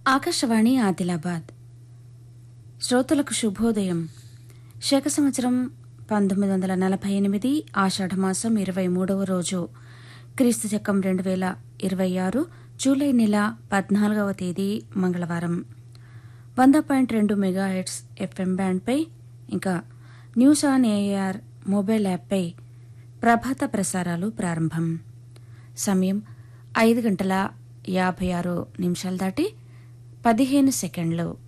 ఆకాశవాణి ఆదిలాబాద్ శ్రోతలకు శుభోదయం శక సంవత్సరం పంతొమ్మిది వందల నలభై ఎనిమిది ఆషాఢమాసం ఇరవై మూడవ రోజు క్రీస్తు శకం రెండు వేల ఇరవై ఆరు జూలై నెల పద్నాలుగవ తేదీ మంగళవారం వంద పాయింట్ రెండు మెగాహెట్స్ ఎఫ్ఎం బ్యాండ్పై ఇంకా న్యూస్ ఆన్ ఏఆర్ మొబైల్ యాప్పై ప్రభాత ప్రసారాలు ప్రారంభం సమయం ఐదు గంటల యాభై ఆరు నిమిషాలు దాటి పదిహేను సెకండ్లు